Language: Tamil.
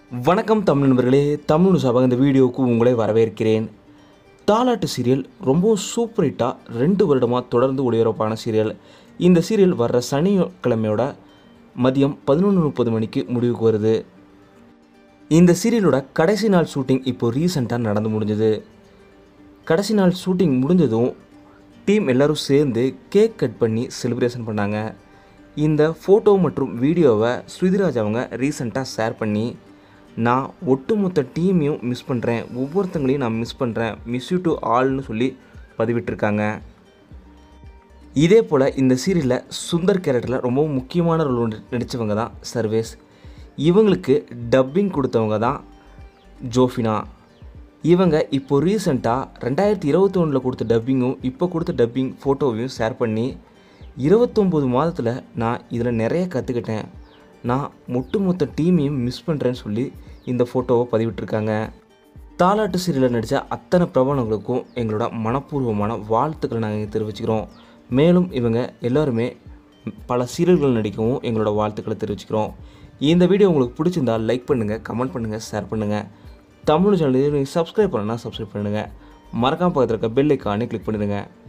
வணக்கம் தமிழ் நண்பர்களே தமிழ் சாபாக இந்த வீடியோவுக்கு உங்களை வரவேற்கிறேன் தாலாட்டு சீரியல் ரொம்பவும் சூப்பர் ஹிட்டாக ரெண்டு வருடமாக தொடர்ந்து ஒளிபரப்பான சீரியல் இந்த சீரியல் வர்ற சனிக்கிழமையோட மதியம் பதினொன்று முப்பது மணிக்கு முடிவுக்கு வருது இந்த சீரியலோட கடைசி நாள் ஷூட்டிங் இப்போ ரீசெண்டாக நடந்து முடிஞ்சது கடைசி நாள் ஷூட்டிங் முடிஞ்சதும் டீம் எல்லாரும் சேர்ந்து கேக் கட் பண்ணி செலிப்ரேஷன் பண்ணாங்க இந்த ஃபோட்டோ மற்றும் வீடியோவை ஸ்ருதிராஜ் அவங்க ரீசெண்டாக ஷேர் பண்ணி நான் ஒட்டுமொத்த டீமையும் மிஸ் பண்ணுறேன் ஒவ்வொருத்தங்களையும் நான் மிஸ் பண்ணுறேன் மிஸ் யூ டு ஆல்னு சொல்லி பதிவிட்டிருக்காங்க இதே போல் இந்த சீரியலில் சுந்தர் கேரக்டரில் ரொம்பவும் முக்கியமான ரோல் நடித்தவங்க தான் சர்வேஸ் இவங்களுக்கு டப்பிங் கொடுத்தவங்க தான் ஜோஃபினா இவங்க இப்போ ரீசெண்டாக ரெண்டாயிரத்தி இருபத்தி ஒன்றில் கொடுத்த டப்பிங்கும் இப்போ கொடுத்த டப்பிங் ஃபோட்டோவையும் ஷேர் பண்ணி இருபத்தொம்போது மாதத்தில் நான் இதில் நிறைய கற்றுக்கிட்டேன் நான் ஒட்டுமொத்த டீமையும் மிஸ் பண்ணுறேன்னு சொல்லி இந்த ஃபோட்டோவை பதிவிட்டிருக்காங்க தாலாட்டு சீரியலில் நடித்த அத்தனை பிரபலங்களுக்கும் எங்களோட மனப்பூர்வமான வாழ்த்துக்களை நாங்கள் தெரிவிச்சுக்கிறோம் மேலும் இவங்க எல்லாருமே பல சீரியல்கள் நடிக்கவும் எங்களோட வாழ்த்துக்களை தெரிவிச்சுக்கிறோம் இந்த வீடியோ உங்களுக்கு பிடிச்சிருந்தால் லைக் பண்ணுங்கள் கமெண்ட் பண்ணுங்கள் ஷேர் பண்ணுங்கள் தமிழ் சேனல் நீங்கள் சப்ஸ்கிரைப் பண்ணனா சப்ஸ்கிரைப் பண்ணுங்கள் மறக்காம பக்கத்தில் இருக்க பெல் ஐக்கானே கிளிக் பண்ணிடுங்க